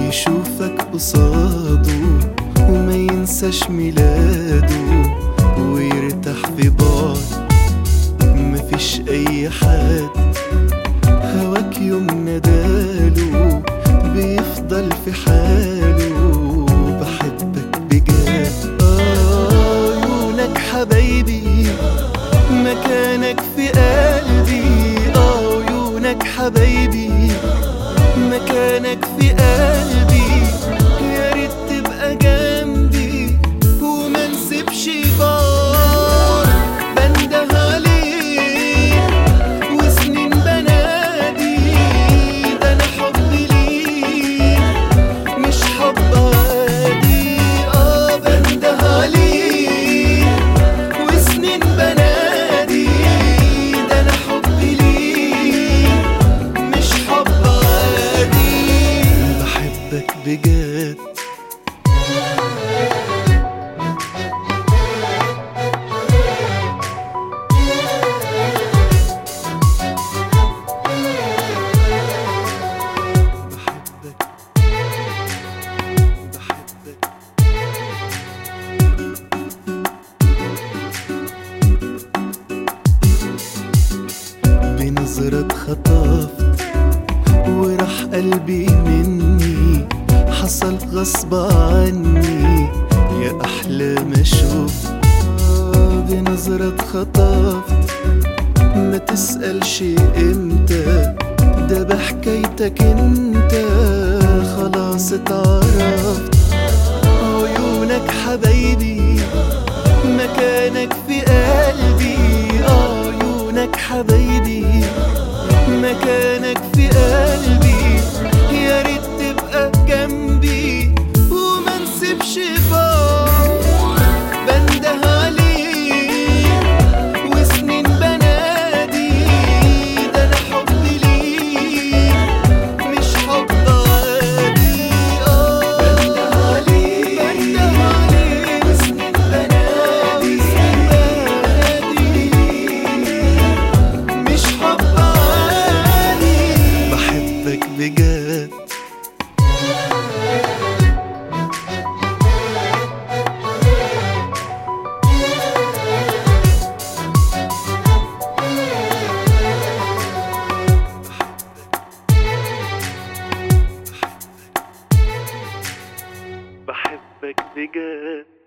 يشوفك قصاده وما ينساش ميلاده ويرتاح في بعد مفيش اي حد هواك يوم نداله بيفضل في حاله بحبك بجد آه، عيونك حبايبي مكانك في قلبي اه عيونك حبايبي مكانك في قلبي يا ريت تبقى جنبي وما نسيبش بار بنده عليك وسنين بنادي ده انا حبي ليك مش حب عادي اه بنده عليك وسنين بنادي ده انا حبي ليك مش حب عادي بحبك بجد بحبك بحبك بنظرة خطفت وراح قلبي مني حصل غصب عني يا أحلى ما شفت آه، بنظرة خطفت ما تسألش امتى ده بحكايتك انت خلاص اتعرفت عيونك حبايبي مكانك في قلبي اه عيونك حبايبي مكانك في قلبي يا ريت تبقى جنبي وما نسيبش بعض بنده عليك وسنين بنادي ده انا حبي ليك مش حب عادي اه بنده عليك بنده عليك وسنين بنادي بنادي مش حب عادي بحبك بجد بحبك بجد